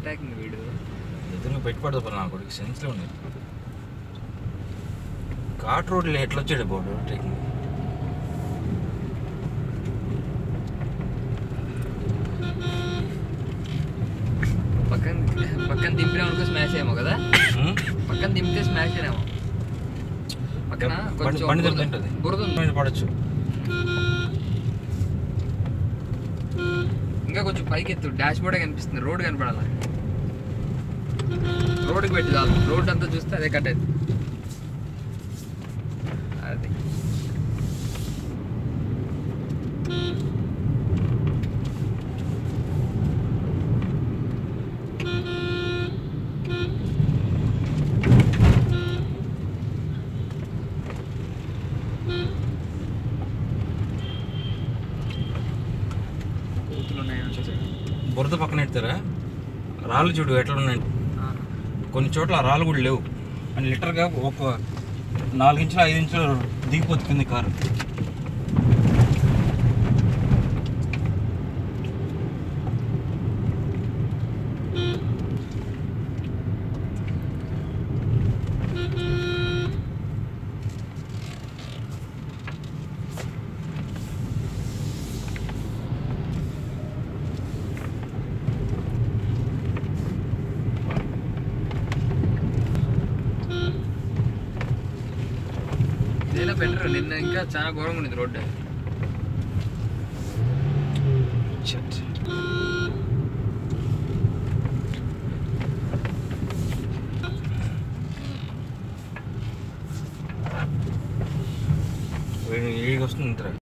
Attacking వీడు ఎదురు పెట్టుబడి పని నా కొడుకు సెన్స్లో ఉంది ఘాట్ రోడ్లో ఎట్లా వచ్చాడు బోర్డు ట్రెక్కింగ్ పక్కన పక్కన దింపినా అనుకో స్మాష్ ఏమో కదా హ్మ్? పక్కన దింపితే స్మాష్ ఏమో పక్కన బండి- కొంచెం బండి బురద- దెబ్బతింటది. బురద ఉంది. మీద పడచ్చు ఇంకా కొంచెం పైకి ఎత్తు డాష్ బోర్డే కనిపిస్తుంది రోడ్ కనపడాలి రోడ్కి పెట్టి చాలు రోడ్ అంతా చూస్తే అదే కట్ అవుతుంది అది కోతులు ఉన్నాయని వచ్చేసాడు బురద పక్కన ఎడతారా రాళ్ళు చూడు ఎట్లా ఉన్నాయి ఆ. కొన్ని చోట్ల ఆ రాళ్ళు కూడా లేవు అని లిటర్గా ఒక నాలుగు ఇంచులు ఐదు ఇంచులు దిగిపోతుంది కింద కారు ఇదైనా బెటర్ నిన్న ఇంకా చాలా ఘోరంగా ఉండేది రోడ్డు Shit. వీడికి వస్తుంది ఇంత